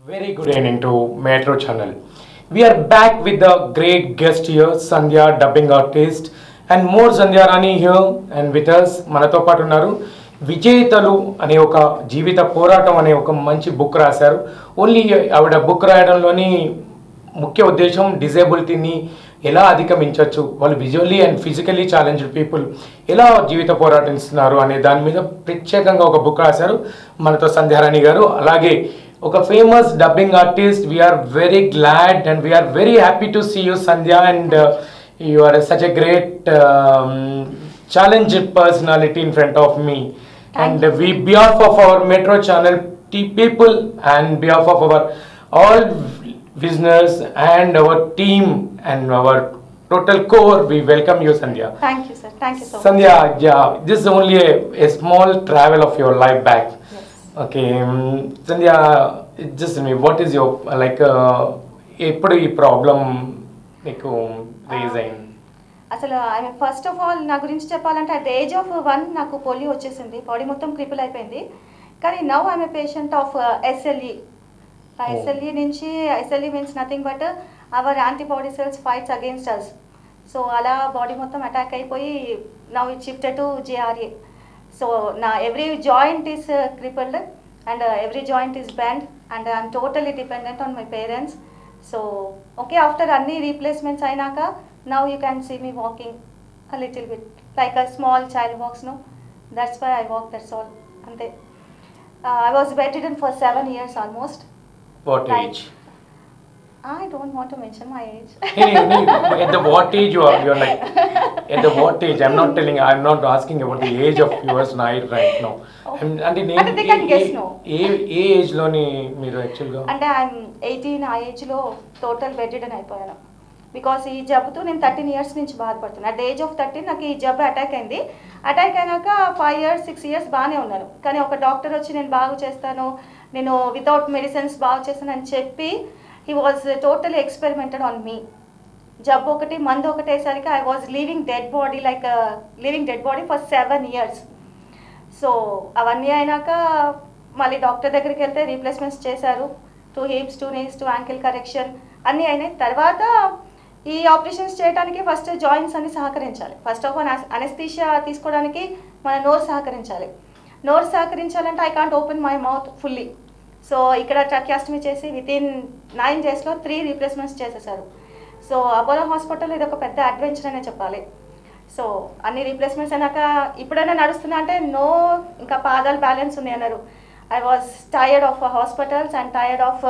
Very good evening to Metro Channel. We are back with the great guest here, Sandhya, dubbing artist, and more Sandhya Rani here, and with us, మనతో పాటు ఉన్నారు విజేతలు అనే ఒక జీవిత పోరాటం అనే ఒక మంచి బుక్ రాశారు ఓన్లీ ఆవిడ బుక్ రాయడంలోని ముఖ్య ఉద్దేశం డిజేబిలిటీని ఎలా అధిగమించవచ్చు వాళ్ళు visually and physically challenged people ఎలా జీవిత పోరాటం ఇస్తున్నారు అనే దాని మీద ప్రత్యేకంగా ఒక బుక్ రాశారు మనతో సంధ్యారాణి గారు అలాగే ఒక famous dubbing artist we're very glad and we're very happy to see you Sandhya and you are such a great challenged personality in front of me and we behalf of our metro channel t- people and behalf of our all listeners and our team and our total core we welcome you sandhya Thank you, sir. Thank you so much. sandhya yeah this is only a, a small travel of your life back Yes. okay um, sandhya just tell me what is your like uh, ఎప్పుడు ఈ problem నీకు raise అయింది అసలు I first of all నా గురించి చెప్పాలంటే at the age of one నాకు polio వచ్చేసింది బాడీ మొత్తం క్రిపుల్ అయిపోయింది కానీ now I'm a patient of SLE ఆ Oh. ఎస్ఎల్ఈ నుంచి SLE means nothing but our antibody cells fights against us so అలా బాడీ మొత్తం అటాక్ అయిపోయి now it shifted to JRA so నా every joint is crippled and every joint is band and I'm totally dependent on my parents so okay after అన్ని replacements అయినాక now you can see me walking a little bit like a small child walks no that's why I walk that's all అంతే I was bedded for seven years almost what Right. Age I don't want mention my age Hey, hey, at the what age you are, you're like, at the what age? I'm not telling, I'm not asking about the age of yours right, right now. I'm- అంటే నేను అంటే they can ఏ- guess, ఏ- no? ఏ ఏ age లోని మీరు యాక్చువల్గా అంటే ఐఎమ్ ఎయిటీన్ ఆ ఏజ్లో టోటల్ బెడ్రిడన్ అయిపోయాను బికాస్ ఈ జబ్బుతో నేను థర్టీన్ ఇయర్స్ నుంచి బాధపడుతున్నాను అట్ ఏజ్ ఆఫ్ థర్టీన్ నాకు ఈ జబ్బు అటాక్ అయింది అటాక్ అయినాక ఫైవ్ ఇయర్స్ సిక్స్ ఇయర్స్ బాగానే ఉన్నాను కానీ ఒక డాక్టర్ వచ్చి నేను బాగు చేస్తాను నేను వితౌట్ మెడిసిన్స్ బాగు చేస్తాను అని చెప్పి he was totally experimented on me జబ్బు ఒకటి మందు ఒకటేసరికి I was leaving dead body like living dead body for seven years so అవన్నీ అయినాక మళ్ళీ డాక్టర్ దగ్గరికి వెళ్తే రీప్లేస్మెంట్స్ చేశారు two hips two knees two ankle correction అన్నీ అయినాయి తర్వాత ఈ ఆపరేషన్స్ చేయడానికి ఫస్ట్ జాయింట్స్ అన్ని సహకరించాలి ఫస్ట్ ఆఫ్ ఆల్ అనెస్థీషియా తీసుకోవడానికి మన నోరు సహకరించాలి నోరు సహకరించాలంటే I can't open my mouth fully so ఇక్కడ ట్రక్యాస్టమీ చేసి విత్ ఇన్ నైన్ డేస్లో త్రీ రీప్లేస్మెంట్స్ చేసేసారు సో అపోలో హాస్పిటల్ ఇది ఒక పెద్ద అడ్వెంచర్ అనే చెప్పాలి సో అన్ని రీప్లేస్మెంట్స్ అయినాక ఇప్పుడైనా నడుస్తున్నా అంటే నో ఇంకా పాదాలు బ్యాలెన్స్ ఉన్నాయి అన్నారు I was tired of hospitals and tired of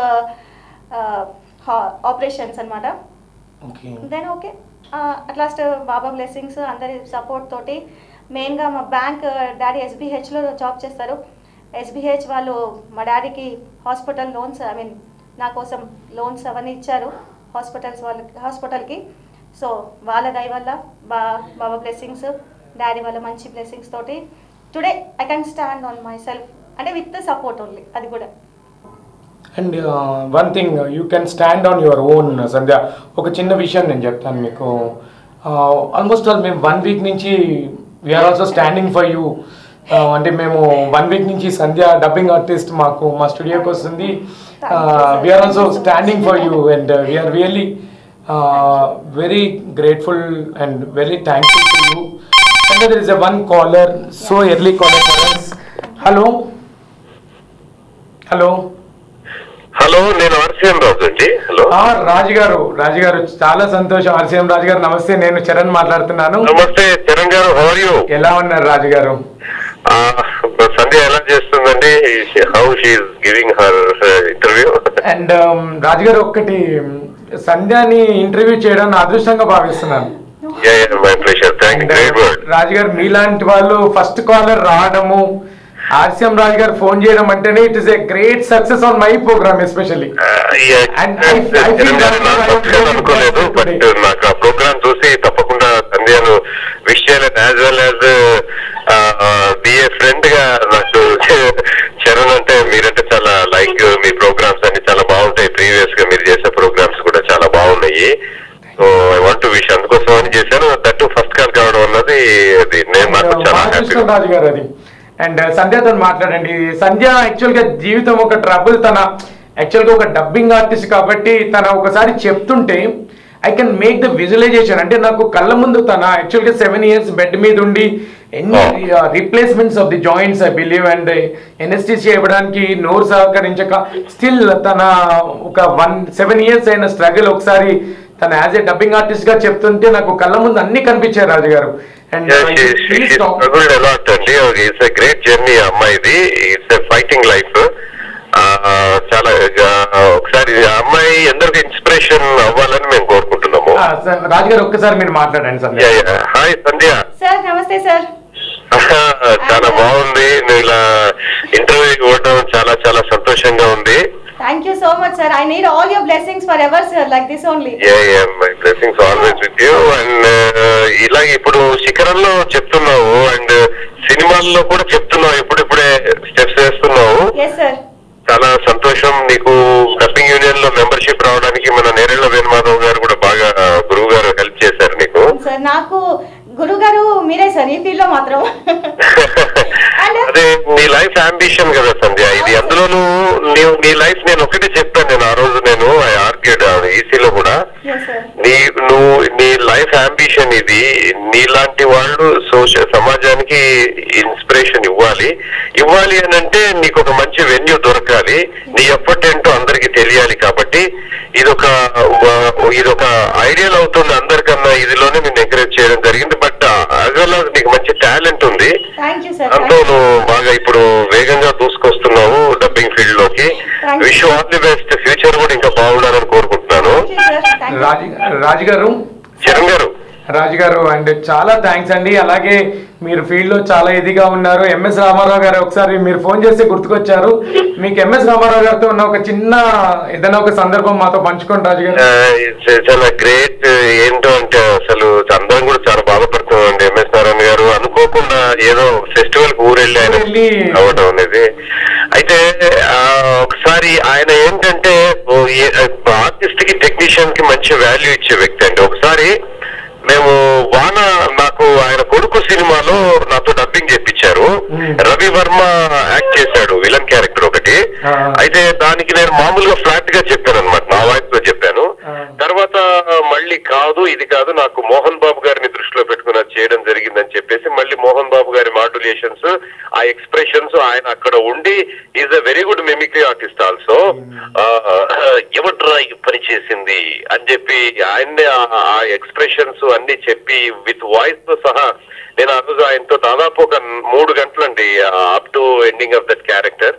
operations అనమాట okay then okay at last Baba blessings అందరి సపోర్ట్ తోటి మెయిన్గా మా బ్యాంక్ డాడీ ఎస్బీహెచ్లో జాబ్ చేస్తారు ఎస్బీహెచ్ వాళ్ళు మా డాడీకి హాస్పిటల్ లోన్స్ ఐ మీన్ నా కోసం లోన్స్ అవన్నీ ఇచ్చారు హాస్పిటల్స్ వాళ్ళకి హాస్పిటల్కి సో వాళ్ళ దయ వల్ల బా బాబా బ్లెస్సింగ్స్ డాడీ వాళ్ళ మంచి బ్లెస్సింగ్స్ తోటి today I can stand on myself అంటే విత్ సపోర్ట్ ఓన్లీ అది కూడా and one thing you can stand on your own Sandhya ఒక చిన్న విషయం నేను చెప్తాను మీకు ఆల్మోస్ట్ ఆల్ మేము వన్ వీక్ నుంచి we're also standing for you అంటే మేము వన్ వీక్ నుంచి సంధ్య డబ్బింగ్ ఆర్టిస్ట్ మాకు మా స్టూడియోకి వస్తుంది we're also standing for you and we're really very grateful and very thankful to you and there is a one caller so early caller hello hello hello నేను RCM Raju అండి hello ఆ, రాజు గారు రాజు గారు చాలా సంతోషం ఆర్సీఎం రాజు గారు నమస్తే నేను చరణ్ మాట్లాడుతున్నాను నమస్తే చరణ్ గారు హౌర్ యూ ఎలా ఉన్నారు రాజు గారు సంధ్య ఎలా చేస్తుందండి how she's giving her interview and Raju garu ఒక్కటి సంధ్యాని ఇంటర్వ్యూ చేయడం నా అదృష్టంగా భావిస్తున్నాను my pleasure thank And, great word Raju garu మీలాంటి వాళ్ళు ఫస్ట్ కాలర్ రావడము ఆర్సీఎం రాజు గారు ఫోన్ చేయడం అంటేనే it is a great success on my program especially And I- I feel that I am అనుకోలేదు very బట్ blessed నాకు ఆ ప్రోగ్రామ్ చూసి తప్పకుండా సంధ్యను విష్ చేయలేదు as well as BA friend గా నాకు చరణ్ అంటే మీరంటే చాలా లైక్ మీ ప్రోగ్రామ్స్ అన్ని చాలా బాగుంటాయి ప్రీవియస్ గా మీరు చేసే ప్రోగ్రామ్స్ కూడా చాలా బాగున్నాయి so I want to wish అందుకోసం అని చేశాను దట్ ఫస్ట్ కాల్ కావడం అన్నది అది నేను నాకు చాలా మా హ్యాపీ అదృష్టం రాజు గారు అది అండ్ సంధ్యతో మాట్లాడండి సంధ్య యాక్చువల్ గా జీవితం ఒక ట్రబుల్ తన యాక్చువల్గా ఒక డబ్బింగ్ ఆర్టిస్ట్ కాబట్టి తన ఒకసారి చెప్తుంటే I can make the visualization అంటే నాకు కళ్ళ ముందు తన యాక్చువల్గా సెవెన్ ఇయర్స్ బెడ్ మీద ఉండి ఎన్ని replacements of the joints I believe and NSTC ఇవ్వడానికి నోరు సహకరించక స్టిల్ తన ఒక వన్ సెవెన్ ఇయర్స్ అయిన స్ట్రగుల్ ఒకసారి తన యాజ్ ఏ డబ్బింగ్ ఆర్టిస్ట్ గా చెప్తుంటే నాకు కళ్ళ ముందు అన్ని కనిపించాయి Raju garu and struggled a lot అండి ఇట్స్ ఎ గ్రేట్ జర్నీ అమ్మాయిది ఇట్స్ ఎ ఫైటింగ్ లైఫ్ చాలా ఆ, ఒకసారి ఆ అమ్మాయి అందరికి ఇన్స్పిరేషన్ అవ్వాలని మేము కోరుకుంటున్నాము రాజు గారు ఒక్కసారి మీరు మాట్లాడండి సార్ హాయ్ సంధ్య సార్ నమస్తే సార్ చాలా బాగుంది నువ్వు ఇలా ఇంటర్వ్యూ ఇవ్వడం చాలా చాలా సంతోషంగా ఉంది thank you so much sir I need all your blessings forever sir like this only my blessings always with you and ఇలా ఇప్పుడు శిఖరంలో చెప్తున్నావు అండ్ సినిమాల్లో కూడా చెప్తున్నావు ఇప్పుడిప్పుడే స్టెప్స్ వేస్తున్నావు ఎస్ సార్ చాలా సంతోషం నీకు డబ్బింగ్ యూనియన్ లో మెంబర్షిప్ రావడానికి మన నేరేళ్ల వేణుమాధవ్ గారు కూడా బాగా గురువు గారు హెల్ప్ చేశారు నీకు సార్ నాకు గురువు గారు మీరే సార్ ఈ ఫీల్డ్ లో మాత్రం And- అదే నీ లైఫ్ అంబిషన్ కదా సంధ్య ఇది అందులోనూ నీవు నీ లైఫ్ నేను ఒకటే చెప్తాను నేను ఆ రోజు నేను ఆర్గ్యూడ్ ఈసీలో కూడా ఎస్ సార్ నీ నువ్వు నీ లైఫ్ అంబిషన్ ఇది నీలాంటి వాళ్ళు సోషల్ సమాజానికి ఇన్స్పిరేషన్ ఇవ్వాలి ఇవ్వాలి అని అంటే నీకు ఒక మంచి వెన్యూ దొరకాలి నీ ఎఫర్ట్ ఏంటో అందరికి తెలియాలి కాబట్టి ఇదొక వ- ఇదొక ఐడియల్ అవుతుంది అందరికన్నా ఇదిలోనే నేను ఎంకరేజ్ చేయడం జరిగింది బట్ అగల నీకు మంచి టాలెంట్ ఉంది థ్యాంక్ యూ సార్ దాంతో నువ్వు బాగా ఇప్పుడు వేగంగా దూసుకొస్తున్నావు డబ్బింగ్ ఫీల్డ్ లోకి Thank you. Wish all the best future కూడా ఇంకా బాగుండాలని కోరుకుంటున్నాను సార్ థ్యాంక్ రాజు రాజు గారు చరణ్ గారు రాజు గారు అండ్ చాలా థ్యాంక్స్ అండి అలాగే మీరు ఫీల్డ్ లో చాలా ఇదిగా ఉన్నారు ఎంఎస్ రామారావు గారు ఒకసారి మీరు ఫోన్ చేస్తే గుర్తుకొచ్చారు మీకు ఎంఎస్ రామారావు గారితో ఉన్న ఒక చిన్న ఏదైనా ఒక సందర్భం మాతో పంచుకోండి రాజు గారు ఆ, it's చాలా గ్రేట్ ఏంటో అంటే అసలు అందరం కూడా చాలా బాధపడుతున్నాం అండి ఎంఎస్ నారాయణ గారు అనుకోకుండా ఏదో ఫెస్టివల్ కి ఊరెళ్ళి ఆయన ఊరెళ్ళి అవడం అనేది అయితే ఆ, ఒకసారి ఆయన ఏంటంటే ఆర్టిస్ట్ కి టెక్నీషియన్ కి మంచి వాల్యూ ఇచ్చే వ్యక్తి అండి ఒకసారి మేము వాన నాకు ఆయన కొడుకు సినిమాలో నాతో డబ్బింగ్ చెప్పించారు Hmm. రవి వర్మ యాక్ట్ చేశాడు విలన్ క్యారెక్టర్ ఒకటి Ah. అయితే దానికి నేను మామూలుగా ఫ్లాట్ గా చెప్పాను అనమాట నా వాయిస్ లో చెప్పాను Ah. తర్వాత మళ్ళీ కాదు ఇది కాదు నాకు మోహన్ బాబు గారిని దృష్టిలో పెట్టుకుని అది చేయడం జరిగిందని చెప్పేసి మళ్ళీ మోహన్ బాబు గారి మాడ్యులేషన్స్ ఆ ఎక్స్ప్రెషన్స్ ఆయన అక్కడ ఉండి is a very good mimicry artist also ఎవడ్రా ఈ పని చేసింది అని చెప్పి ఆయన్నే ఆ- ఆ ఎక్స్ప్రెషన్స్ అన్ని చెప్పి విత్ వాయిస్ తో సహా నేను ఆ రోజు ఆయనతో దాదాపు ఒక మూడు గంటలండి up to ending of that character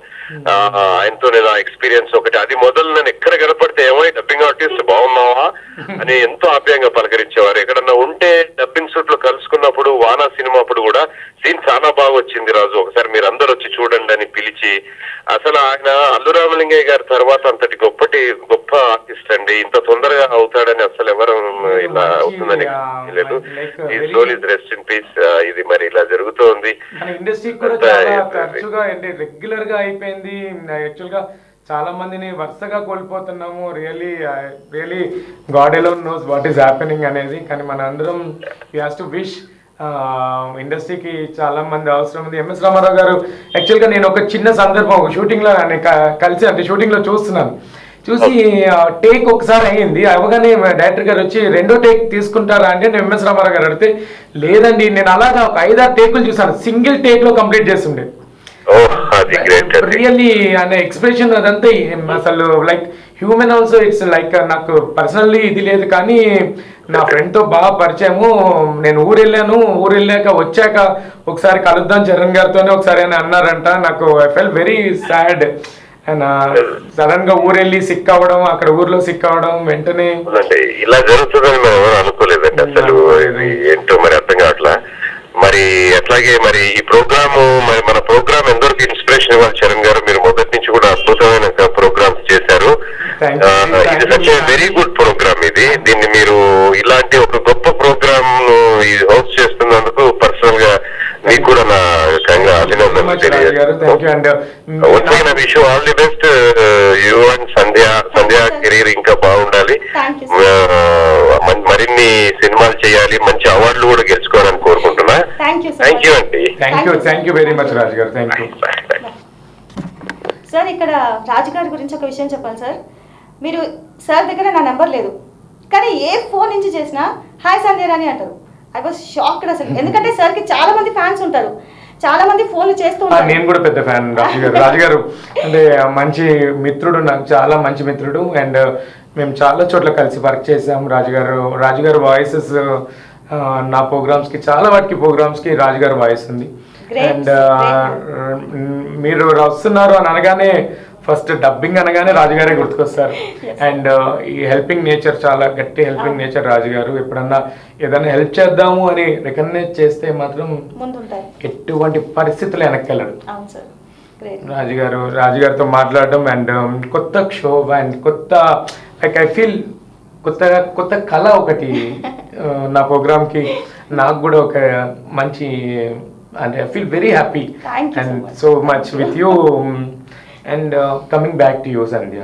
ఆయనతో నేను ఆ ఎక్స్పీరియన్స్ ఒకటి అది మొదలు నేను ఎక్కడ కనపడితే ఏమో డబ్బింగ్ ఆర్టిస్ట్ బాగున్నావా అని ఎంతో ఆప్యాయంగా పలకరించేవారు ఎక్కడన్నా ఉంటే డబ్బింగ్ సూట్ లో కలుసుకున్నప్పుడు వానా సినిమా అప్పుడు కూడా సీన్ చాలా బాగా వచ్చింది రాజు ఒకసారి మీరు అందరు వచ్చి చూడండి అని పిలిచి అసలు ఆయన అల్లురామలింగయ్య గారి తర్వాత అంతటి గొప్పటి గొప్ప ఆర్టిస్ట్ అండి ఇంత తొందరగా అవుతాడని అసలు ఎవరు ఇలా అవుతుందని తెలియదు ఈ soul is rest in peace ఇది మరి ఇలా జరుగుతోంది మన ఇండస్ట్రీ కూడా అంతా చాలా ఇది- తరచుగా అంటే రెగ్యులర్ గా అయిపోయింది యాక్చువల్ గా చాలా మందిని వరుసగా కోల్పోతున్నాము really really God alone knows what is happening అనేది కానీ మన అందరం యూ హ్యాస్ టు విష్ ఇండస్ట్రీకి చాలా మంది అవసరం ఉంది ఎంఎస్ రామారావు గారు యాక్చువల్గా నేను ఒక చిన్న సందర్భం ఒక షూటింగ్లో ఆయన క- కలిసి అంటే షూటింగ్లో చూస్తున్నాను చూసి టేక్ ఒకసారి అయ్యింది అవగానే డైరెక్టర్ గారు వచ్చి రెండో టేక్ తీసుకుంటారా అంటే నేను ఎంఎస్ రామారావు గారు అడిగితే లేదండి నేను అలాగా ఒక ఐదారు టేకులు చూసాను సింగిల్ టేక్ లో కంప్లీట్ చేస్తుండే ఓ అది గ్రేట్ అండి రియల్లీ అనే ఎక్స్ప్రెషన్ అదంతా ఏం అసలు like human also it's like నాకు పర్సనల్లీ ఇది లేదు కానీ నా ఫ్రెండ్ తో బాగా పరిచయము నేను ఊరు వెళ్ళాను ఊరు వెళ్ళాక వచ్చాక ఒకసారి కలుద్దాం చరణ్ గారితోనే ఒకసారి అని అన్నారంట నాకు I fell very sad and sudden గా ఊరు వెళ్ళి సిక్ అవ్వడం అక్కడ ఊర్లో సిక్ అవ్వడం వెంటనే అవునండి ఇలా జరుగుతుందని మేము ఎవరు అనుకోలేదండి అసలు ఇది ఏంటో మరి అర్థం కావట్లా మరి అట్లాగే మరి ఈ ప్రోగ్రామ్ మరి మన ప్రోగ్రామ్ ఎందరికి ఇన్స్పిరేషన్ ఇవ్వాలి చరణ్ గారు మీరు మొదటి నుంచి కూడా అద్భుతమైన ప్రోగ్రామ్స్ చేశారు Thank you. ఆ, ఇది Thank you. Such very good program ఇది దీన్ని మీరు ఇలాంటి ఒక గొప్ప ప్రోగ్రామ్ ను హోస్ట్ చేస్తున్నందుకు పర్సనల్ గా మీకు కూడా నా కంగా అభినందనలు రాజు గారు థ్యాంక్ యూ అండ్ వచ్చిన విషయం all the best you and Sandhya Sandhya career ఇంకా బాగుండాలి Thank you, sir. ఆ, మన్- మరిన్ని సినిమాలు చేయాలి మంచి అవార్డులు కూడా గెలుచుకోవాలని కోరుకుంటున్నా థ్యాంక్ యూ థ్యాంక్ యూ అండి thank you thank you very much Raju garu thank you Bye, bye. Sir ఇక్కడ రాజుగారి గురించి ఒక విషయం చెప్పాలి సార్ మీరు సార్ దగ్గర నా నెంబర్ లేదు కానీ ఏ ఫోన్ నుంచి చేసినా హాయ్ సంధ్య అని అంటారు ఐ వాజ్ షాక్డ్ అసలు ఎందుకంటే సార్కి చాలా మంది ఫ్యాన్స్ ఉంటారు చాలా మంది ఫోన్లు చేస్తూ ఆ, ఉంటారు నేను కూడా పెద్ద ఫ్యాన్ రాజు గారు రాజు గారు అంటే మంచి మిత్రుడు నాకు చాలా మంచి మిత్రుడు అండ్ మేము చాలా చోట్ల కలిసి వర్క్ చేసాం రాజుగారు రాజుగారు వాయిసెస్ నా ప్రోగ్రామ్స్ కి చాలా వాటికి ప్రోగ్రామ్స్ కి రాజుగారు వాయిస్ ఉంది Great, అండ్ great. మీరు వస్తున్నారు అని అనగానే ఫస్ట్ డబ్బింగ్ అనగానే రాజుగారే గుర్తుకొస్తారు Yes. అండ్ ఈ హెల్పింగ్ నేచర్ చాలా గట్టి హెల్పింగ్ నేచర్ రాజుగారు ఎప్పుడన్నా ఏదైనా హెల్ప్ చేద్దాము అని రికగ్నైజ్ చేస్తే మాత్రం ముందుంటారు ఎటువంటి పరిస్థితులు వెనక్కెళ్ళడు అవును సార్ గ్రేట్ రాజుగారు రాజుగారితో మాట్లాడడం అండ్ కొత్త షో అండ్ కొత్త లైక్ ఐ ఫీల్ కొత్తగా కొత్త కళ ఒకటి ఆ, నా ప్రోగ్రామ్కి నాకు కూడా ఒక మంచి అంటే I feel very happy Thank you so and much. So much with you and coming back to you Sandhya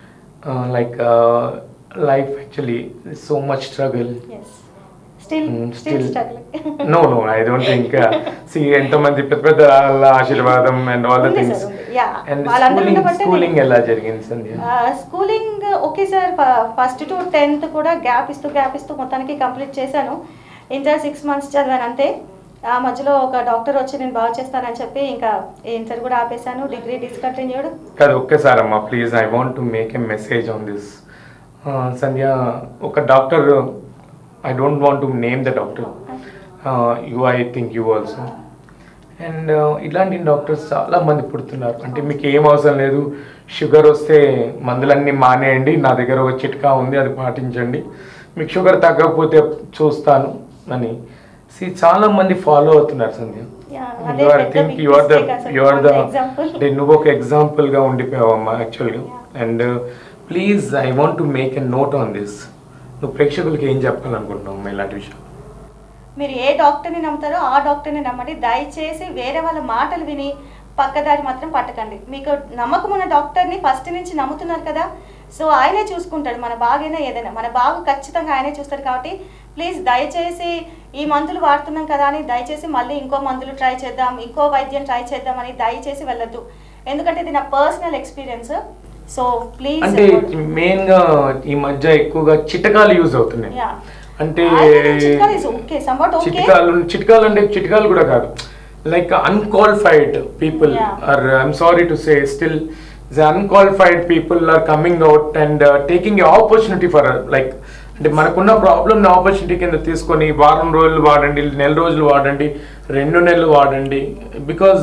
like life actually so much struggle yes still Mm, still still- struggle no no I don't think see ఎంతమంది పెద్ద పెద్ద వాళ్ళ ఆశీర్వాదం and all the ఉంది things sir, ఉంది. Yeah. And వాళ్ళందరూ schooling ఉండబట్టే schooling ఎలా జరిగింది Sandhya schooling okay sir first to tenth కూడా గ్యాప్ ఇస్తూ గ్యాప్ ఇస్తూ మొత్తానికి కంప్లీట్ చేశాను ఇంటర్ సిక్స్ మంత్స్ చదివాను అంతే ఆ మధ్యలో ఒక డాక్టర్ వచ్చి నేను బాగా చేస్తానని చెప్పి ఇంకా ఇంటర్ కూడా ఆపేశాను డిగ్రీ డిస్కంటిన్యూడ్ కాదు ఒక్కసారి అమ్మా please I want to make a message on this Sandhya ఒక doctor I don't want to name the doctor you I think you also and ఇలాంటి డాక్టర్స్ చాలా మంది పుడుతున్నారు అంటే మీకు ఏం అవసరం లేదు షుగర్ వస్తే మందులన్నీ మానేయండి నా దగ్గర ఒక చిట్కా ఉంది అది పాటించండి మీకు షుగర్ తగ్గకపోతే చూస్తాను అని సి చాలా మంది ఫాలో అవుతున్నారు సంధ్య Yeah, అదే యు ఆర్ పెద్ద think big you are the mistake అసలు. You are the For example. అంటే నువ్వు ఒక ఎగ్జాంపుల్ గా ఉండిపోయావమ్మా యాక్చువల్గా and please I want to make a note on this నువ్వు ప్రేక్షకులకి ఏం చెప్పాలనుకుంటున్నావు ఇలాంటి విషయం మీరు ఏ డాక్టర్ని నమ్ముతారో ఆ డాక్టర్ని నమ్మండి దయచేసి వేరే వాళ్ళ మాటలు విని పక్కదారి మాత్రం పట్టకండి మీకు నమ్మకం ఉన్న డాక్టర్ని ఫస్ట్ నుంచి నమ్ముతున్నారు కదా సో ఆయనే చూసుకుంటాడు మన బాగైనా ఏదైనా మన బాగు ఖచ్చితంగా ఆయనే చూస్తాడు కాబట్టి ప్లీజ్ దయచేసి ఈ మందులు వాడుతున్నాం కదా అని దయచేసి మళ్ళీ ఇంకో మందులు ట్రై చేద్దాం ఇంకో వైద్యం ట్రై చేద్దాం అని దయచేసి వెళ్ళొద్దు ఎందుకంటే ఇది నా పర్సనల్ ఎక్స్పీరియన్స్ సో ప్లీజ్ అంటే మెయిన్ గా ఈ మధ్య ఎక్కువగా చిట్కాలు యూజ్ అవుతున్నాయి Yeah. అంటే చిట్కాలు is okay, somewhat okay. చిట్కాలు చిట్కాలు అంటే చిట్కాలు కూడా కాదు like unqualified people Yeah. Are I'm sorry to say still the unqualified people are coming out and taking a opportunity for like అంటే మనకున్న ప్రాబ్లమ్ ఆపర్చునిటీ కింద తీసుకొని వారం రోజులు వాడండి నెల రోజులు వాడండి రెండు నెలలు వాడండి బికాజ్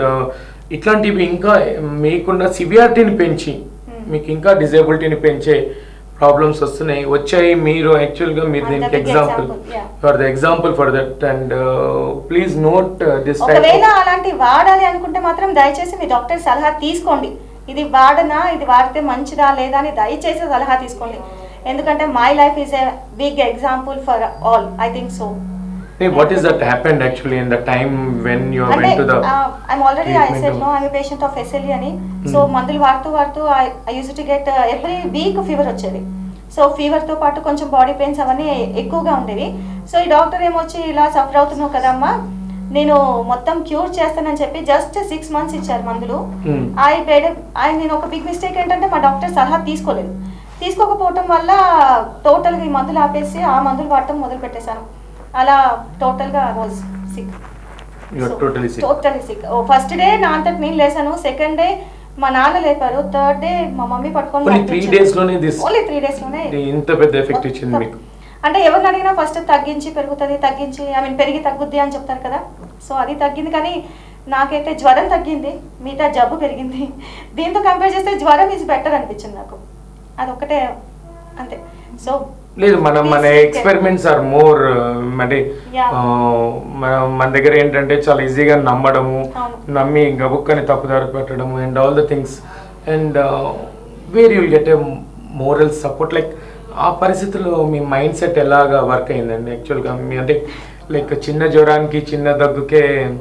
ఇట్లాంటివి ఇంకా మీకున్న సివియారిటీని పెంచి మీకు ఇంకా డిజేబిలిటీని పెంచే ప్రాబ్లమ్స్ వస్తున్నాయి వచ్చాయి మీరు యాక్చువల్గా మీరు And the దీనికి big example example, yeah. For the example for that and please note this ఒకవేళ అలాంటి వాడాలి అనుకుంటే మాత్రం దయచేసి మీ డాక్టర్ సలహా తీసుకోండి ఇది వాడనా ఇది వాడితే మంచిదా లేదా అని దయచేసి సలహా తీసుకోండి ఎందుకంటే my life is a big example for all I think so what is that happened actually in the time when you అంటే went to the I'm already I said no I'm patient of SLE అని so మందులు వాడుతూ వాడుతూ I use to get every week fever వచ్చేది so ఫీవర్తో పాటు కొంచెం body pains అవన్నీ ఎక్కువగా ఉండేవి సో ఈ డాక్టర్ ఏమొచ్చి ఇలా సఫర్ అవుతున్నావు కదమ్మా నేను మొత్తం క్యూర్ చేస్తానని చెప్పి జస్ట్ సిక్స్ మంత్స్ ఇచ్చారు మందులు Hmm. ఐ బెడ్ ఐ నేను ఒక బిగ్ మిస్టేక్ ఏంటంటే మా డాక్టర్ సలహా తీసుకోలేదు తీసుకోకపోవటం వల్ల టోటల్గా ఈ మందులు ఆపేసి ఆ మందులు వాడటం మొదలు పెట్టేశాను అలా టోటల్గా was sick you are totally sick totally sick first day నా అంతటి నేను లేసాను సెకండ్ డే మా నాన్న లేపారు థర్డ్ డే మా మమ్మీ పట్టుకొని ఓన్లీ త్రీ డేస్ లోనే దిస్ ఓన్లీ త్రీ డేస్ లోనే ఇంత పెద్ద ఎఫెక్ట్ ఇచ్చింది మొత్తం. మీకు అంటే ఎవరిని అడిగినా ఫస్ట్ తగ్గించి పెరుగుతుంది తగ్గించి ఐ మీన్ పెరిగి తగ్గుద్ది అని చెప్తారు కదా సో అది తగ్గింది కానీ నాకైతే జ్వరం తగ్గింది మిగతా జబ్బు పెరిగింది దీంతో కంపేర్ చేస్తే జ్వరం ఈజ్ బెటర్ అనిపించింది నాకు అదొక్కటే అంతే సో లేదు మన మన Please take experiments are more అంటే Yeah. ఆ, మన- మన దగ్గర ఏంటంటే చాలా ఈజీగా నమ్మడము అవును. నమ్మి గబుక్కని తప్పుదారి పెట్టడము and all the things and where you'll get a moral support like ఆ పరిస్థితుల్లో మీ మైండ్ సెట్ ఎలాగా వర్క్ అయిందండి యాక్చువల్గా మీ అంటే లైక్ చిన్న జ్వరానికి చిన్న దగ్గుకే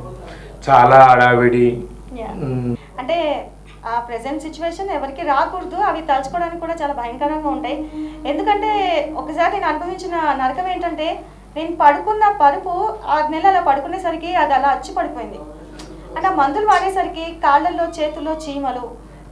చాలా హడావిడి Yeah. మ్, అంటే ఆ ప్రెసెంట్ సిచ్యువేషన్ ఎవరికి రాకూడదు అవి తలుచుకోవడానికి కూడా చాలా భయంకరంగా ఉంటాయి ఎందుకంటే ఒకసారి నేను అనుభవించిన నరకం ఏంటంటే నేను పడుకున్న పరుపు ఆరు నెలలు అలా పడుకునేసరికి అది అలా అచ్చి పడిపోయింది అంటే ఆ మందులు వాడేసరికి కాళ్ళల్లో చేతుల్లో చీమలు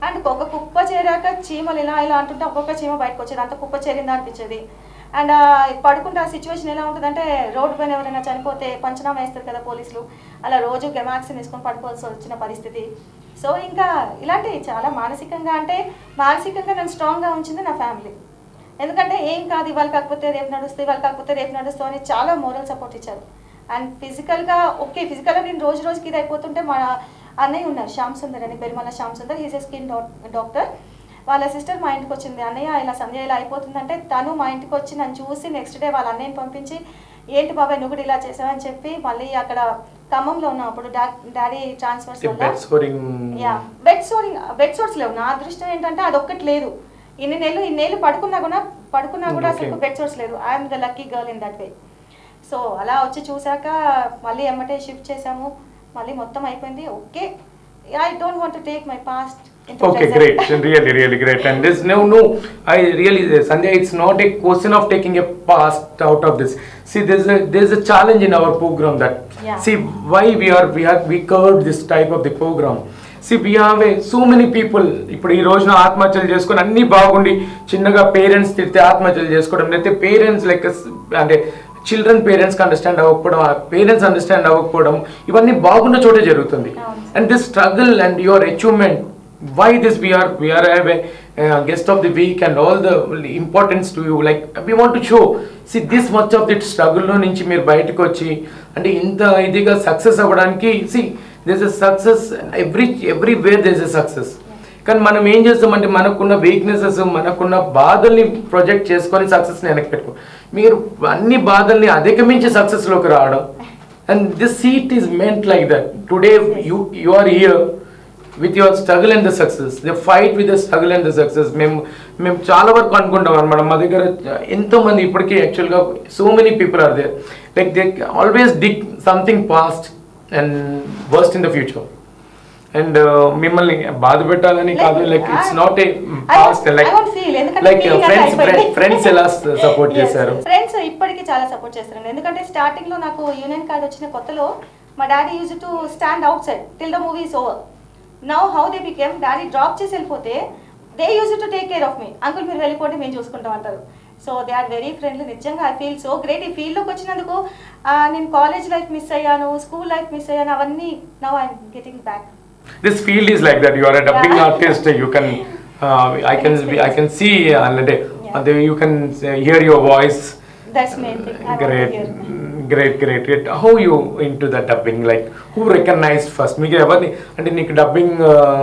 అండ్ ఒక కుప్ప చేరాక చీమలు ఇలా ఇలా అంటుంటే ఒక్కొక్క చీమ బయటకు వచ్చేది అంత కుప్ప చేరిందా అనిపించేది అండ్ పడుకుంటే ఆ సిచ్యువేషన్ ఎలా ఉంటుందంటే రోడ్డు పైన ఎవరైనా చనిపోతే పంచనామా వేస్తారు కదా పోలీసులు అలా రోజు గెమాక్సిన్ వేసుకొని పడుకోవాల్సి వచ్చిన పరిస్థితి సో ఇంకా ఇలాంటి చాలా మానసికంగా అంటే మానసికంగా నేను స్ట్రాంగ్గా ఉంచింది నా ఫ్యామిలీ ఎందుకంటే ఏం కాదు ఇవాళ కాకపోతే రేపు నడుస్తుంది ఇవాళ కాకపోతే రేపు నడుస్తావు అని చాలా మోరల్ సపోర్ట్ ఇచ్చారు అండ్ ఫిజికల్గా ఓకే ఫిజికల్గా నేను రోజు రోజుకి ఇది అయిపోతుంటే మా అన్నయ్య ఉన్నారు శ్యామ్ సుందర్ అని Perumala Shyam Sundar is a skin doctor వాళ్ళ సిస్టర్ మా ఇంటికి వచ్చింది అన్నయ్య ఇలా సంధ్య ఇలా అయిపోతుందంటే తను మా ఇంటికి వచ్చి నన్ను చూసి నెక్స్ట్ డే వాళ్ళ అన్నయ్యని పంపించి ఏంటి బాబాయ్ నువ్వు కూడా ఇలా చేసావని చెప్పి మళ్ళీ అక్కడ ఖమ్మంలో ఉన్నాం అప్పుడు డా- డాడీ ట్రాన్స్ఫర్స్ వల్ల బెడ్ స్కోరింగ్ యా బెడ్ సోరింగ్ బెడ్ సోర్స్ లేవు నా అదృష్టం ఏంటంటే అది ఒక్కటి లేదు ఇన్ని నెలలు ఇన్ని నెలలు పడుకున్నా కూడా పడుకున్నా కూడా Okay. అసలు బెడ్ సోర్స్ లేదు I'm the lucky girl in that way so అలా వచ్చి చూసాక మళ్ళీ ఎమ్మటే షిఫ్ట్ చేసాము మళ్ళీ మొత్తం అయిపోయింది okay I don't want to take my past Okay, great. Really, really great. And this, no, no, I really, Sanjay, it's not a question of taking a past out of this. See, there's a there's a challenge in our program that Yeah. see why we are we have we curved this type of the program. See we have a so many people ఇప్పుడు ఈ రోజున ఆత్మహత్యలు చేసుకొని అన్ని బాగుండి చిన్నగా parents తిడితే ఆత్మహత్యలు చేసుకోవడం లేకపోతే పేరెంట్స్ లైక్ అంటే చిల్డ్రన్ పేరెంట్స్కి అండర్స్టాండ్ అవ్వకపోవడం పేరెంట్స్ అండర్స్టాండ్ అవ్వకపోవడం ఇవన్నీ బాగున్న చోటే జరుగుతుంది అవును. And this struggle and your achievement why this we are we are have a uh, guest of the week and all the importance to you like we want to show see this much of the struggle లో నుంచి మీరు బయటకు వచ్చి అంటే ఇంత ఇదిగా success అవ్వడానికి see there's a success every everywhere there's a success కానీ మనం ఏం చేస్తామంటే మనకున్న వీక్నెసెస్ మనకున్న బాధల్ని ప్రొజెక్ట్ చేసుకొని సక్సెస్ని వెనక్కి పెట్టుకో మీరు అన్ని బాధల్ని అధిగమించి సక్సెస్లోకి రావడం అండ్ దిస్ సీట్ ఈస్ మెంట్ like that today you you are here with your struggle and the success the fight with the struggle and the success మేము మేము చాలా వరకు అనుకుంటాం అనమాట మా దగ్గర ఎంతో మంది ఇప్పటికీ యాక్చువల్గా so many people are there like they always dig something past and worst in the future and మిమ్మల్ని బాధ పెట్టాలని కాదు like it's not a past like like friends friends ఎలా సపోర్ట్ చేశారు ఫ్రెండ్స్ ఇప్పటికీ చాలా సపోర్ట్ చేస్తారండి ఎందుకంటే స్టార్టింగ్ లో నాకు యూనియన్ కార్డ్ వచ్చిన కొత్తలో మా daddy use to stand outside till the movie is over now how they became daddy drop చేసి వెళ్ళిపోతే they use to take care of me uncle మీరు వెళ్ళిపోతే మేము చూసుకుంటాం అంటారు so they are very friendly నిజంగా ఐ ఫీల్ సో గ్రేట్ ఈ ఫీల్డ్లోకి వచ్చినందుకు ఆ, నేను కాలేజ్ లైఫ్ మిస్ అయ్యాను స్కూల్ లైఫ్ మిస్ అయ్యాను అవన్నీ now I'm getting back this field is like that you are a dubbing Yeah. artist you can uh, i can i can see uh, the- Yeah. the- you can uh, hear your voice that's main thing I great want Mm, great great great how you into the dubbing like who recognized first మీకు ఎవరిని అంటే నీకు dubbing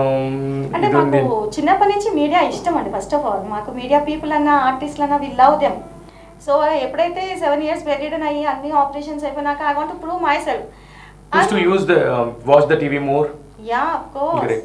అంటే మాకు చిన్నప్పటి నుంచి media ఇష్టం అండి ఫస్ట్ ఆఫ్ ఆల్ మాకు మీడియా పీపుల్ అన్న ఆర్టిస్టులు అన్న వి లవ్ దెమ్ సో ఎప్పుడైతే సెవెన్ ఇయర్స్ బెరీడన్ అయ్యి అన్ని ఆపరేషన్స్ అయిపోయినాక I want prove myself used to use the um, watch the tv more yeah of course Great.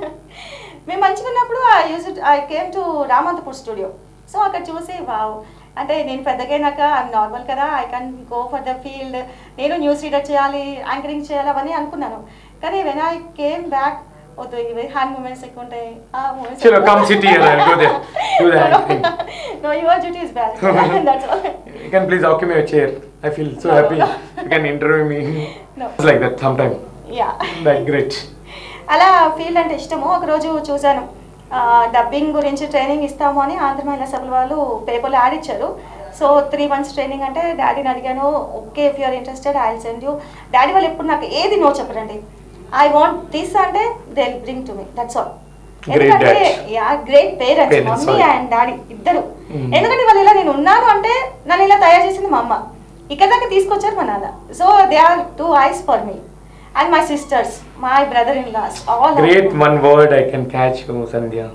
మేము మంచిగా ఉన్నప్పుడు I use I came to Ramanthapur studio so అక్కడ చూసి wow అంటే నేను పెద్దగైనాక ఐఎమ్ నార్మల్ కదా I can go for the field నేను న్యూస్ రీడర్ చేయాలి యాంకరింగ్ చేయాలి అవన్నీ అనుకున్నాను కానీ వెన్ ఐ కేమ్ బ్యాక్ వద్దు ఇవి హ్యాండ్ మూమెంట్స్ ఎక్కువ ఉంటాయి ఆ moments Chalo, come sit here and go there. Do the acting. No your duty is bad that's all you can please occupy a chair i feel so No, happy no. you can interview me No. it's like that sometime yeah like great అలా field అంటే ఇష్టము ఒకరోజు చూశాను dubbing గురించి training ఇస్తాము అని ఆంధ్ర మహిళా సభల వాళ్ళు పేపర్లో యాడ్ ఇచ్చారు సో త్రీ మంత్స్ ట్రైనింగ్ అంటే డాడీని అడిగాను okay if you're interested I send you daddy వాళ్ళు ఎప్పుడు నాకు ఏది నో చెప్పరండి ఐ వాంట్ దిస్ అంటే they bring to me that's all Great ఎందుకంటే dad. Yeah great parents Parents, mummy sorry. అండ్ డాడీ ఇద్దరు Mm. ఎందుకంటే వాళ్ళు ఇలా నేను ఉన్నాను అంటే నన్ను ఇలా తయారు చేసింది మా అమ్మ ఇక్కడ దాకా తీసుకొచ్చారు మా నాన్న so they are two eyes for me and my sisters my brother in laws all great one word i can catch you sandhya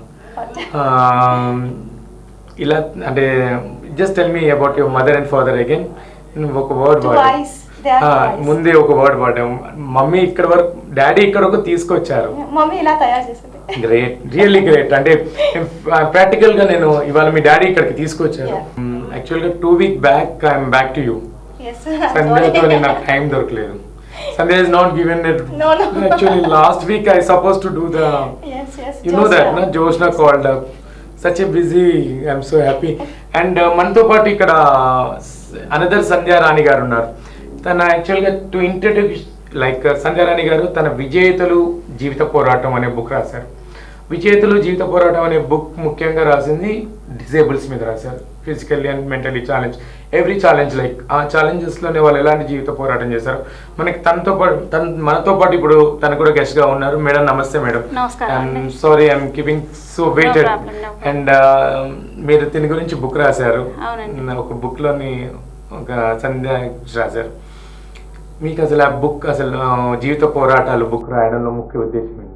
um, ఇలా అంటే just tell me about your mother and father again ఒక word Two eyes. They are two eyes. ముందే ఒక word వాడాం mummy ఇక్కడ వరకు daddy ఇక్కడ వరకు తీసుకొచ్చారు మమ్మీ ఇలా తయారు చేసింది గ్రేట్ రియల్లీ గ్రేట్ అంటే ప్రాక్టికల్ గా నేను ఇవాళ మీ డాడీ ఇక్కడికి తీసుకొచ్చారు Yeah. యాక్చువల్ గా two week back I'm back to U S సంధ్యతో నాకు టైం దొరకలేదు Sandhya is not given it No, no. Actually last week I suppose to do the S S you know that నా Joshna called up such a busy I'm so happy and మనతో పాటు ఇక్కడ another సంధ్యా రాణి గారు ఉన్నారు తన యాక్చువల్గా to introduce like Sandhya Rani garu తన విజేతలు జీవిత పోరాటం అనే బుక్ రాశారు విజేతలు జీవిత పోరాటం అనే బుక్ ముఖ్యంగా రాసింది డిజేబుల్స్ మీద రాశారు physically and mentally challenge every challenge like ఆ ఛాలెంజెస్లోనే వాళ్ళు ఎలాంటి జీవిత పోరాటం చేశారు మనకి తనతో పాటు తన మనతో పాటు ఇప్పుడు తను కూడా guest గా ఉన్నారు మేడం నమస్తే మేడం నమస్కారం అండి. Sorry I'm giving so waited problem, no problem. And మీరు దీని గురించి బుక్ రాశారు అవునండి. ఒక బుక్లోని ఒక సంధ్య రాశారు మీకు అసలు ఆ బుక్ అసలు ఆ, జీవిత పోరాటాలు బుక్ రాయడంలో ముఖ్య ఉద్దేశం ఏంటి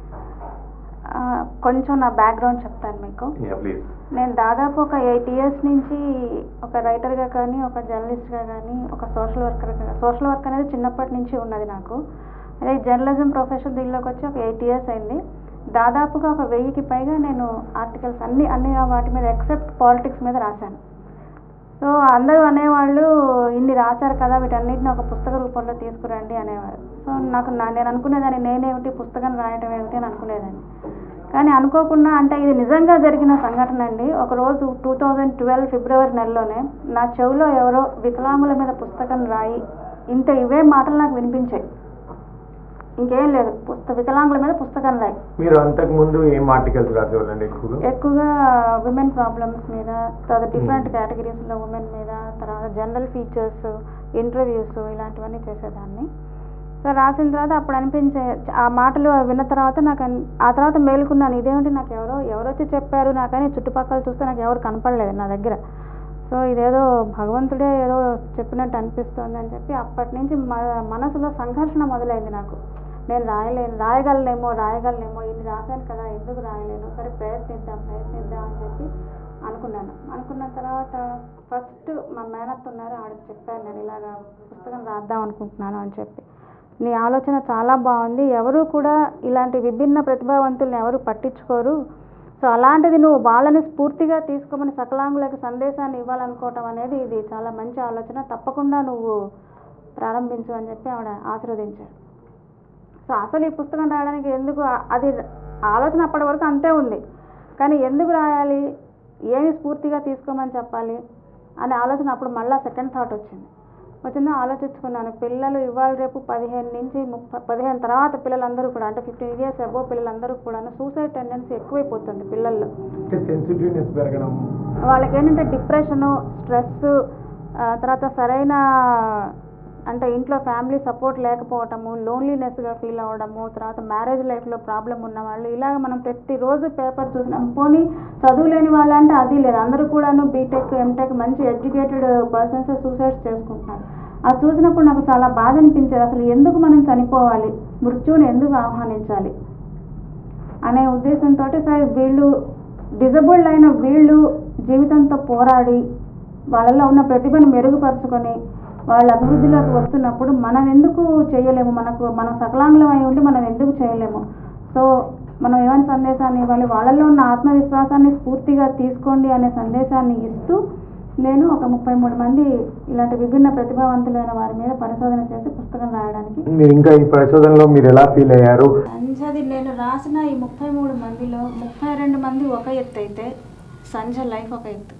ఆ, కొంచెం నా బ్యాక్గ్రౌండ్ చెప్తాను మీకు ప్లీజ్ నేను దాదాపు ఒక ఎయిట్ ఇయర్స్ నుంచి ఒక రైటర్గా కానీ ఒక జర్నలిస్ట్గా కానీ ఒక సోషల్ వర్కర్గా సోషల్ వర్క్ అనేది చిన్నప్పటి నుంచి ఉన్నది నాకు అదే జర్నలిజం ప్రొఫెషన్ దీనిలోకి వచ్చి ఒక ఎయిట్ ఇయర్స్ అయింది దాదాపుగా ఒక వెయ్యికి పైగా నేను ఆర్టికల్స్ అన్ని అన్ని వాటి మీద ఎక్సెప్ట్ పాలిటిక్స్ మీద రాశాను సో అందరూ అనేవాళ్ళు ఇన్ని రాశారు కదా వీటన్నిటిని ఒక పుస్తక రూపంలో తీసుకురండి అనేవారు సో నాకు నా- నేను అనుకునేదాన్ని నేనేమిటి పుస్తకం రాయటం ఏమిటి అని అనుకునేదాన్ని కానీ అనుకోకుండా అంటే ఇది నిజంగా జరిగిన సంఘటన అండి ఒకరోజు టూ థౌజండ్ ట్వెల్వ్ ఫిబ్రవరి నెలలోనే నా చెవిలో ఎవరో వికలాంగుల మీద పుస్తకం రాయి ఇంత ఇవే మాటలు నాకు వినిపించాయి ఇంకేం లేదు పుస్త వికలాంగుల మీద పుస్తకం రాయి మీరు అంతకు ముందు ఏం ఆర్టికల్స్ రాసేవాళ్ళండి ఎక్కువగా ఎక్కువగా ఉమెన్ ప్రాబ్లమ్స్ మీద తర్వాత డిఫరెంట్ కేటగిరీస్లో ఉమెన్ మీద తర్వాత జనరల్ ఫీచర్స్ ఇంటర్వ్యూస్ ఇలాంటివన్నీ చేసేదాన్ని సో రాసిన తర్వాత అప్పుడు అనిపించే ఆ మాటలు విన్న తర్వాత నాకు అన్- ఆ తర్వాత మేలుకున్నాను ఇదేమిటి నాకు ఎవరో ఎవరు వచ్చి చెప్పారు నాకని చుట్టుపక్కల చూస్తే నాకు ఎవరు కనపడలేదు నా దగ్గర సో ఇదేదో భగవంతుడే ఏదో చెప్పినట్టు అనిపిస్తుంది అని చెప్పి అప్పటి నుంచి మ- మనసులో సంఘర్షణ మొదలైంది నాకు నేను రాయలేను రాయగలనేమో రాయగలనేమో ఇది రాశాను కదా ఎందుకు రాయలేను సరే ప్రయత్నిద్దాం ప్రయత్నిద్దాం అని చెప్పి అనుకున్నాను అనుకున్న తర్వాత ఫస్ట్ మా మేనత్త ఉన్నారు ఆవిడకి చెప్పాను నేను ఇలాగా పుస్తకం రాద్దాం అనుకుంటున్నాను అని చెప్పి నీ ఆలోచన చాలా బాగుంది ఎవరు కూడా ఇలాంటి విభిన్న ప్రతిభావంతుల్ని ఎవరు పట్టించుకోరు సో అలాంటిది నువ్వు వాళ్ళని స్ఫూర్తిగా తీసుకోమని సకలాంగులకు సందేశాన్ని ఇవ్వాలనుకోవటం అనేది ఇది చాలా మంచి ఆలోచన తప్పకుండా నువ్వు ప్రారంభించు అని చెప్పి ఆవిడ ఆశీర్వదించారు సో అసలు ఈ పుస్తకం రాయడానికి ఎందుకు ఆ- అది ఆలోచన అప్పటి వరకు అంతే ఉంది కానీ ఎందుకు రాయాలి ఏమి స్ఫూర్తిగా తీసుకోమని చెప్పాలి అనే ఆలోచన అప్పుడు మళ్ళీ సెకండ్ థాట్ వచ్చింది వచ్చిందో ఆలోచించుకున్నాను పిల్లలు ఇవాళ రేపు పదిహేను నుంచి ముప్పై పదిహేను తర్వాత పిల్లలందరూ కూడా అంటే ఫిఫ్టీన్ ఇయర్స్ అబోవ్ పిల్లలందరూ కూడా సూసైడ్ టెండెన్సీ ఎక్కువైపోతుంది పిల్లల్లో అంటే సెన్సిటివ్నెస్ పెరగడం వాళ్ళకి ఏంటంటే డిప్రెషను స్ట్రెస్ తర్వాత సరైన అంటే ఇంట్లో ఫ్యామిలీ సపోర్ట్ లేకపోవటము లోన్లీనెస్గా ఫీల్ అవ్వడము తర్వాత మ్యారేజ్ లైఫ్లో ప్రాబ్లం ఉన్న వాళ్ళు ఇలాగ మనం ప్రతిరోజు పేపర్ చూసినాం పోనీ చదువు లేని వాళ్ళు అంటే అది లేదు అందరూ కూడాను బీటెక్ ఎంటెక్ మంచి ఎడ్యుకేటెడ్ పర్సన్స్ సూసైడ్స్ చేసుకుంటున్నారు అది చూసినప్పుడు నాకు చాలా బాధ అనిపించేది అసలు ఎందుకు మనం చనిపోవాలి మృత్యువుని ఎందుకు ఆహ్వానించాలి అనే ఉద్దేశంతో సరే వీళ్ళు డిజబుల్డ్ అయిన వీళ్ళు జీవితంతో పోరాడి వాళ్ళలో ఉన్న ప్రతిభను మెరుగుపరుచుకొని వాళ్ళ అభివృద్ధిలోకి వస్తున్నప్పుడు మనం ఎందుకు చేయలేము మనకు మనం సకలాంగులం అయి ఉండి మనం ఎందుకు చేయలేము సో మనం ఏమైనా సందేశాన్ని ఇవ్వాలి వాళ్ళలో ఉన్న ఆత్మవిశ్వాసాన్ని స్ఫూర్తిగా తీసుకోండి అనే సందేశాన్ని ఇస్తూ నేను ఒక ముప్పై మూడు మంది ఇలాంటి విభిన్న ప్రతిభావంతులైన వారి మీద పరిశోధన చేసి పుస్తకం రాయడానికి మీరు ఇంకా ఈ పరిశోధనలో మీరు ఎలా ఫీల్ అయ్యారు సంధ్యది నేను రాసిన ఈ ముప్పై మూడు మందిలో ముప్పై రెండు మంది ఒక ఎత్తు అయితే సంధ్య లైఫ్ ఒక ఎత్తు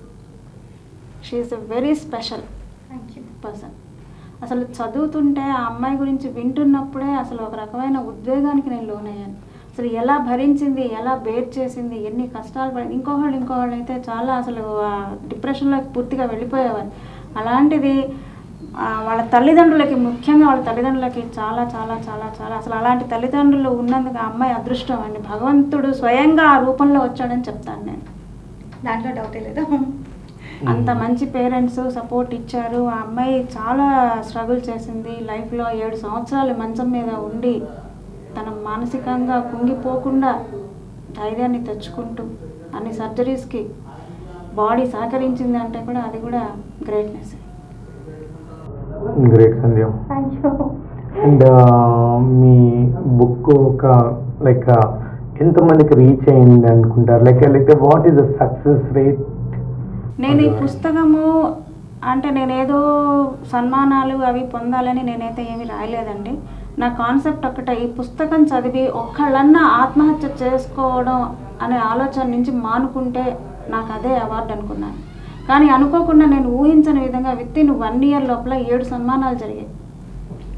she is a very special thank you person అసలు చదువుతుంటే ఆ అమ్మాయి గురించి వింటున్నప్పుడే అసలు ఒక రకమైన ఉద్వేగానికి నేను లోనయ్యాను అసలు ఎలా భరించింది ఎలా బేర్ చేసింది ఎన్ని కష్టాలు పడి ఇంకొకళ్ళు ఇంకొకళ్ళు అయితే చాలా అసలు డిప్రెషన్లోకి పూర్తిగా వెళ్ళిపోయేవారు అలాంటిది ఆ, వాళ్ళ తల్లిదండ్రులకి ముఖ్యంగా వాళ్ళ తల్లిదండ్రులకి చాలా చాలా చాలా చాలా అసలు అలాంటి తల్లిదండ్రులు ఉన్నందుకు ఆ అమ్మాయి అదృష్టం అండి భగవంతుడు స్వయంగా ఆ రూపంలో వచ్చాడని చెప్తాను నేను దాంట్లో డౌటే లేదు అంత మంచి పేరెంట్స్ సపోర్ట్ ఇచ్చారు ఆ అమ్మాయి చాలా స్ట్రగుల్ చేసింది లైఫ్లో ఏడు సంవత్సరాలు మంచం మీద ఉండి తన మానసికంగా కుంగిపోకుండా ధైర్యాన్ని తెచ్చుకుంటూ అన్ని సర్జరీస్కి బాడీ సహకరించింది అంటే కూడా అది కూడా గ్రేట్నెస్ గ్రేట్ సంధ్యం థ్యాంక్ యూ అండ్ మీ బుక్ ఒక లైక్ ఎంతమందికి రీచ్ అయింది అనుకుంటారు like like what is the success rate నేను ఈ పుస్తకము అంటే నేనేదో సన్మానాలు అవి పొందాలని నేనైతే ఏమీ రాయలేదండి నా కాన్సెప్ట్ ఒక్కటే ఈ పుస్తకం చదివి ఒక్కళ్ళన్నా ఆత్మహత్య చేసుకోవడం అనే ఆలోచన నుంచి మానుకుంటే నాకు అదే అవార్డు అనుకున్నాను కానీ అనుకోకుండా నేను ఊహించని విధంగా విత్ ఇన్ వన్ ఇయర్ లోపల ఏడు సన్మానాలు జరిగాయి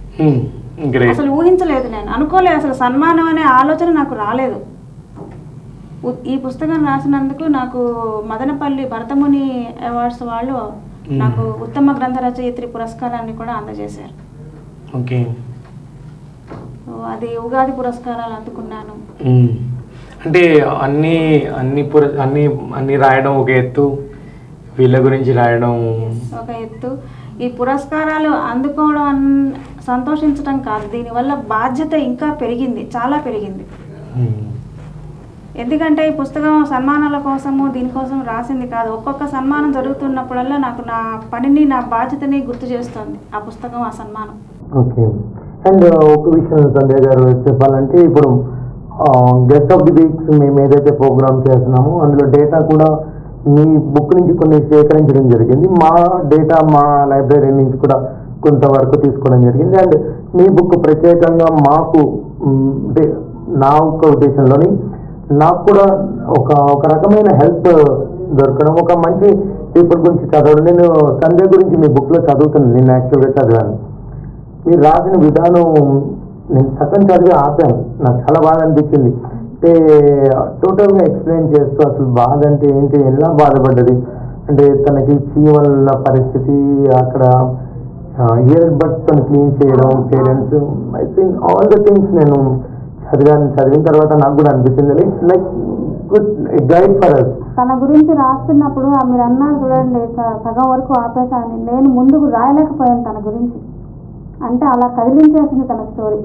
గ్రేట్ అసలు ఊహించలేదు నేను అనుకోలేదు అసలు సన్మానం అనే ఆలోచన నాకు రాలేదు ఉ- ఈ పుస్తకం రాసినందుకు నాకు మదనపల్లి భరతముని అవార్డ్స్ వాళ్ళు నాకు ఉత్తమ గ్రంథ రచయిత్రి పురస్కారాన్ని కూడా అందజేశారు ఓకే సో అది ఉగాది పురస్కారాలు అందుకున్నాను మ్మ్. అంటే అన్ని అన్ని పుర అన్ని అన్ని రాయడం ఒక ఎత్తు వీళ్ళ గురించి రాయడం ఒక ఎత్తు ఈ పురస్కారాలు అందుకోవడం అన్- సంతోషించడం కాదు దీనివల్ల బాధ్యత ఇంకా పెరిగింది చాలా పెరిగింది మ్మ్. ఎందుకంటే ఈ పుస్తకం సన్మానాల కోసము దీనికోసం రాసింది కాదు ఒక్కొక్క సన్మానం జరుగుతున్నప్పుడల్లా నాకు నా పనిని నా బాధ్యతని గుర్తు చేస్తుంది ఆ పుస్తకం ఆ సన్మానం ఓకే అండ్ ఒక విషయం సంధ్య గారు చెప్పాలంటే ఇప్పుడు గెస్ట్ ఆఫ్ ది వీక్స్ మేము ఏదైతే ప్రోగ్రామ్ చేస్తున్నామో అందులో డేటా కూడా మీ బుక్ నుంచి కొన్ని సేకరించడం జరిగింది మా డేటా మా లైబ్రరీ నుంచి కూడా కొంతవరకు తీసుకోవడం జరిగింది అండ్ మీ బుక్ ప్రత్యేకంగా మాకు మ్, అంటే నా ఒక్క ఉద్దేశంలోని నాకు కూడా ఒక ఒక రకమైన హెల్ప్ దొరకడం ఒక మంచి పీపుల్ గురించి చదవడం నేను సంధ్య గురించి మీ బుక్లో చదువుతున్నాను నేను యాక్చువల్గా చదివాను మీరు రాసిన విధానం నేను సగం చదివి ఆపాను నాకు చాలా బాగా అనిపించింది అంటే టోటల్గా ఎక్స్ప్లెయిన్ చేస్తూ అసలు బాధ అంటే ఏంటి ఎలా బాధపడ్డది అంటే తనకి చీమల పరిస్థితి అక్కడ ఇయర్ బడ్స్ తను క్లీన్ చేయడం parents I think all the things నేను చదివాను చదివిన తర్వాత నాకు కూడా అనిపించింది like like good guide for us తన గురించి రాస్తున్నప్పుడు ఆ మీరు అన్నారు చూడండి స- సగం వరకు ఆపేసాను నేను ముందుకు రాయలేకపోయాను తన గురించి అంటే అలా కదిలించేసింది తన story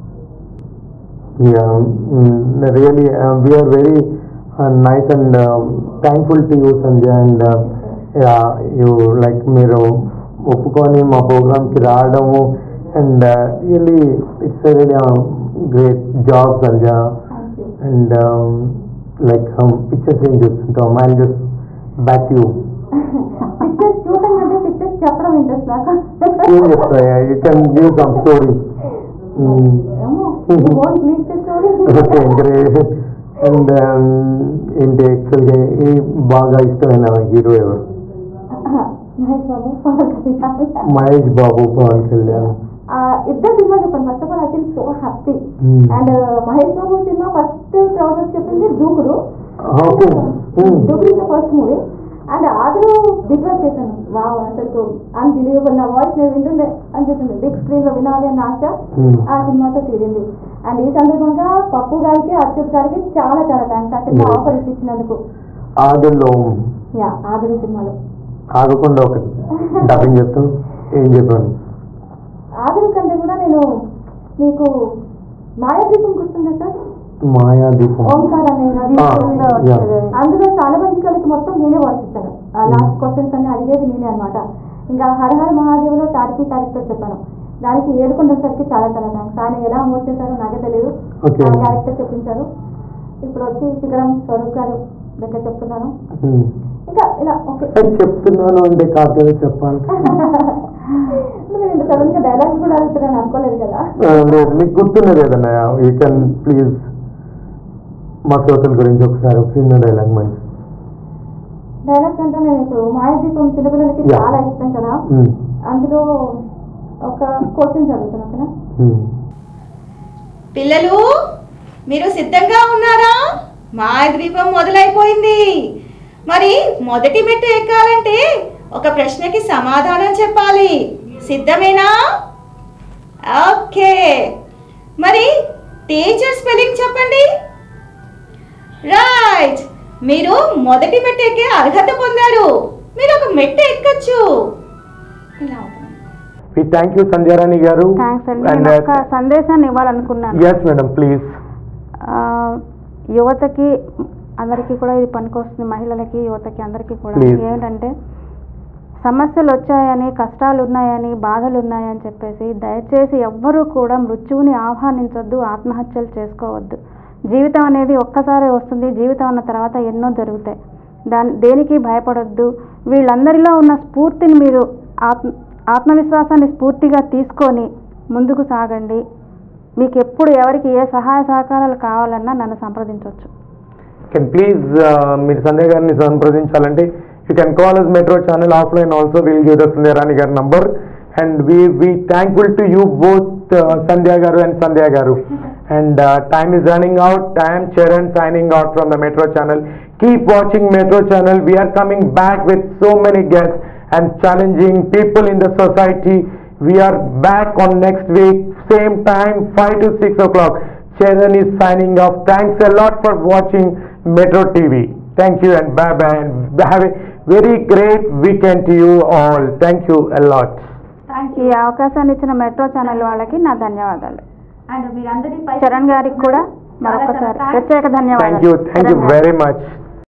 Yeah, mm, really, uh, we are very uh, nice and um, thankful to you, Sanjay, and uh, yeah, you like మీరు ఒప్పుకొని మా ప్రోగ్రామ్కి రావడము and really it's really great job Sanjay and like pictures ఏం చూస్తుంటాం I just back you pictures చూడటం కంటే pictures చెప్పడం ఇంట్రెస్ట్ నాకు ఏం చెప్తాయా you can give some story ఏమో won't leak the story. Okay great and ఏంటి యాక్చువల్గా ఏ బాగా ఇష్టమైన హీరో ఎవరు మహేష్ బాబు పవన్ కళ్యాణ్. మహేష్ బాబు పవన్ కళ్యాణ్ ఆ, ఇద్దరు సినిమా చెప్పండి first of all I feel so happy Hmm. And Mahesh Babu సినిమా ఫస్ట్ క్రౌడ్ వచ్చి చెప్పింది Dookudu okay Dookudu is first movie and other big work చేశాను వావ్ అసలు అన్బిలీవబుల్ నా వాయిస్ నేను వింటుండే అనిపిస్తుంది బిగ్ స్క్రీన్ లో వినాలి అన్న ఆశ Hmm. ఆ సినిమాతో తీరింది అండ్ ఈ సందర్భంగా పప్పు గారికి అచ్యుత్ గారికి చాలా చాలా థ్యాంక్స్ ఆ సినిమా Hmm. ఆఫర్ ఇప్పించినందుకు ఆదిలో యా ఆదరి సినిమాలో ఆగకుండా ఒక డబ్బింగ్ చెప్తూ ఏం చెప్పాను ఆదరి కంటే కూడా నేను మీకు మాయాదీపం గుర్తుందా సార్ మాయా దీపం ఓంకార్ అనే గారి Ah, స్టోరీలో yeah. వచ్చేది. అందులో చాలా మంది కలిసి మొత్తం నేనే వాయిస్ ఇచ్చాను లాస్ట్ క్వశ్చన్స్ అన్ని అడిగేది నేనే అన్నమాట ఇంకా హర హర మహాదేవ్లో తాటికి క్యారెక్టర్ చెప్పాను దానికి ఏడుకొండసరికి చాలా చాలా థ్యాంక్స్ ఆయన ఎలా మూవ్ చేశారో నాకే తెలియదు Okay. ఆ క్యారెక్టర్ చెప్పించారు ఇప్పుడు వచ్చి శిఖరం స్వరూప్ గారు దగ్గర చెప్తున్నాను Hmm. ఇంకా ఇలా ఓకే అది చెప్తున్నాను అంటే కాదు కదా చెప్పాలి నేను ఇంత సడన్ గా డైలాగ్ కూడా అడుగుతున్నాను అనుకోలేదు కదా ఆ, లేదు నీకు గుర్తున్నది ఏదన్నా యూ కెన్ ప్లీజ్ మా శ్రోతల గురించి ఒకసారి ఒక చిన్న డైలాగ్ మంచి డైలాగ్ అంటే నేను ఇప్పుడు మాయాదీపం చిన్నపిల్లలకి Yeah. చాలా ఇష్టం కదా Hmm. అందులో ఒక క్వశ్చన్ చదువుతున్నా ఓకేనా Hmm. పిల్లలు మీరు సిద్ధంగా ఉన్నారా మా ద్వీపం మొదలైపోయింది మరి మొదటి మెట్టు ఎక్కాలంటే ఒక ప్రశ్నకి సమాధానం చెప్పాలి సిద్ధమేనా ఓకే మరి టీచర్ స్పెల్లింగ్ చెప్పండి రైట్ మీరు మొదటి మెట్టు ఎక్కే అర్హత పొందారు మీరు ఒక మెట్టు ఎక్కచ్చు ఇలా అవుతుంది వి థ్యాంక్ యూ సంధ్యారాణి గారు థ్యాంక్స్ అండి నేను ఒక సందేశాన్ని ఇవ్వాలనుకున్నాను ఎస్ మేడం ప్లీజ్ ఆ, యువతకి అందరికీ కూడా ఇది పనికొస్తుంది మహిళలకి యువతకి అందరికీ కూడా Please. ఏమిటంటే సమస్యలు వచ్చాయని కష్టాలు ఉన్నాయని బాధలు ఉన్నాయని చెప్పేసి దయచేసి ఎవ్వరూ కూడా మృత్యువుని ఆహ్వానించొద్దు ఆత్మహత్యలు చేసుకోవద్దు జీవితం అనేది ఒక్కసారే వస్తుంది జీవితం అన్న తర్వాత ఎన్నో జరుగుతాయి దాని దేనికి భయపడొద్దు వీళ్ళందరిలో ఉన్న స్ఫూర్తిని మీరు ఆత్మ ఆత్మవిశ్వాసాన్ని స్ఫూర్తిగా తీసుకొని ముందుకు సాగండి మీకు ఎప్పుడు ఎవరికి ఏ సహాయ సహకారాలు కావాలన్నా నన్ను సంప్రదించవచ్చు కెన్ ప్లీజ్ మీరు సంధ్య గారిని సంప్రదించాలంటే you can call us metro channel offline also will give the Sandhya Rani గారి number and we we thankful to you both uh, Sandhya Garu and Sandhya Garu. And uh, time is running out. I am Charan signing out from the Metro channel. Keep watching Metro channel. We are coming back with so many guests and challenging people in the society. We are back on next week, same time, 5 to 6 o'clock. Charan is signing off. Thanks a lot for watching Metro TV. Thank you and bye bye. And have a very great weekend to you all. Thank you a lot. Thank ఈ అవకాశాన్ని ఇచ్చిన metro channel వాళ్ళకి నా ధన్యవాదాలు and మీరందరి పై చరణ్ గారికి కూడా మరొకసారి ప్రత్యేక Thank ధన్యవాదాలు you. Thank you చరణ్ గారు. very much.